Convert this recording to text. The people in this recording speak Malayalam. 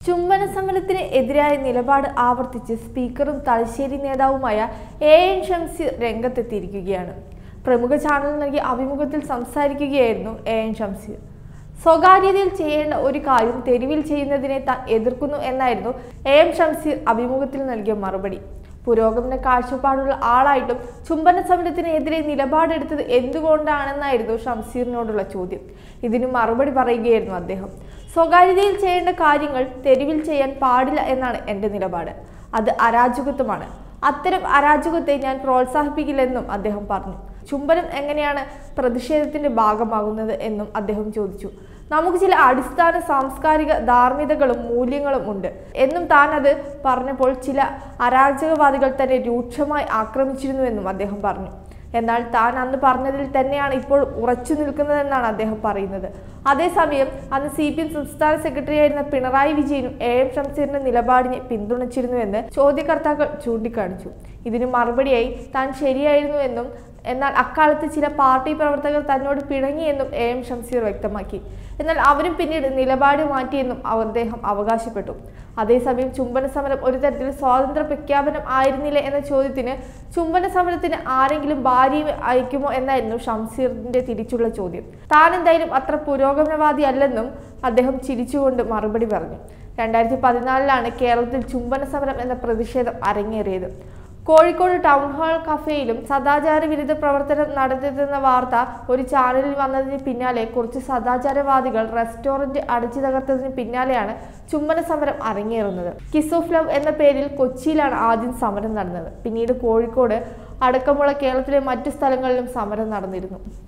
ചുംബന സമരത്തിന് എതിരായ നിലപാട് ആവർത്തിച്ച് സ്പീക്കറും തലശ്ശേരി നേതാവുമായ എ എൻ ഷംസീർ രംഗത്തെത്തിയിരിക്കുകയാണ് പ്രമുഖ ചാനലിന് നൽകിയ അഭിമുഖത്തിൽ സംസാരിക്കുകയായിരുന്നു എ എൻ ഷംസീർ സ്വകാര്യതയിൽ ചെയ്യേണ്ട ഒരു കാര്യം തെരുവിൽ ചെയ്യുന്നതിനെ താൻ എതിർക്കുന്നു എന്നായിരുന്നു എ എം ഷംസീർ അഭിമുഖത്തിൽ നൽകിയ മറുപടി പുരോഗമന കാഴ്ചപ്പാടുള്ള ആളായിട്ടും ചുംബന സമരത്തിനെതിരെ നിലപാടെടുത്തത് എന്തുകൊണ്ടാണെന്നായിരുന്നു ഷംസീറിനോടുള്ള ചോദ്യം ഇതിന് മറുപടി പറയുകയായിരുന്നു അദ്ദേഹം സ്വകാര്യതയിൽ ചെയ്യേണ്ട കാര്യങ്ങൾ തെരുവിൽ ചെയ്യാൻ പാടില്ല എന്നാണ് എൻ്റെ നിലപാട് അത് അരാജകത്വമാണ് അത്തരം അരാജകത്തെ ഞാൻ പ്രോത്സാഹിപ്പിക്കില്ലെന്നും അദ്ദേഹം പറഞ്ഞു ചുംബനം എങ്ങനെയാണ് പ്രതിഷേധത്തിന്റെ ഭാഗമാകുന്നത് എന്നും അദ്ദേഹം ചോദിച്ചു നമുക്ക് ചില അടിസ്ഥാന സാംസ്കാരിക ധാർമ്മികതകളും മൂല്യങ്ങളും ഉണ്ട് എന്നും താൻ അത് പറഞ്ഞപ്പോൾ ചില അരാജകവാദികൾ തന്നെ രൂക്ഷമായി ആക്രമിച്ചിരുന്നുവെന്നും അദ്ദേഹം പറഞ്ഞു എന്നാൽ താൻ അന്ന് പറഞ്ഞതിൽ തന്നെയാണ് ഇപ്പോൾ ഉറച്ചു നിൽക്കുന്നതെന്നാണ് അദ്ദേഹം പറയുന്നത് അതേസമയം അന്ന് സി പി എം സംസ്ഥാന സെക്രട്ടറിയായിരുന്ന പിണറായി വിജയനും എ എം ഷംസീറിന്റെ നിലപാടിനെ പിന്തുണച്ചിരുന്നുവെന്ന് ചോദ്യകർത്താക്കൾ ചൂണ്ടിക്കാണിച്ചു ഇതിന് മറുപടിയായി താൻ ശരിയായിരുന്നുവെന്നും എന്നാൽ അക്കാലത്ത് ചില പാർട്ടി പ്രവർത്തകർ തന്നോട് പിണങ്ങിയെന്നും എ എം ഷംസീർ വ്യക്തമാക്കി എന്നാൽ അവരും പിന്നീട് നിലപാട് മാറ്റിയെന്നും അദ്ദേഹം അവകാശപ്പെട്ടു അതേസമയം ചുംബന സമരം ഒരു തരത്തിൽ സ്വാതന്ത്ര്യ പ്രഖ്യാപനം ആയിരുന്നില്ല എന്ന ചോദ്യത്തിന് ചുംബന സമരത്തിന് ആരെങ്കിലും ഭാര്യ അയക്കുമോ എന്നായിരുന്നു ഷംസീറിന്റെ തിരിച്ചുള്ള ചോദ്യം താൻ എന്തായാലും അത്ര പുരോഗമനവാദി അല്ലെന്നും അദ്ദേഹം ചിരിച്ചുകൊണ്ട് മറുപടി പറഞ്ഞു രണ്ടായിരത്തി പതിനാലിലാണ് കേരളത്തിൽ ചുംബന സമരം എന്ന പ്രതിഷേധം അരങ്ങേറിയത് കോഴിക്കോട് ടൗൺ ഹാൾ കഫേയിലും സദാചാര വിരുദ്ധ പ്രവർത്തനം നടത്തിയെന്ന വാർത്ത ഒരു ചാനലിൽ വന്നതിന് പിന്നാലെ കുറച്ച് സദാചാരവാദികൾ റെസ്റ്റോറന്റ് അടിച്ചു തകർത്തതിന് പിന്നാലെയാണ് ചുംബന സമരം അരങ്ങേറുന്നത് കിസ് ഓഫ് ലവ് എന്ന പേരിൽ കൊച്ചിയിലാണ് ആദ്യം സമരം നടന്നത് പിന്നീട് കോഴിക്കോട് അടക്കമുള്ള കേരളത്തിലെ മറ്റു സ്ഥലങ്ങളിലും സമരം നടന്നിരുന്നു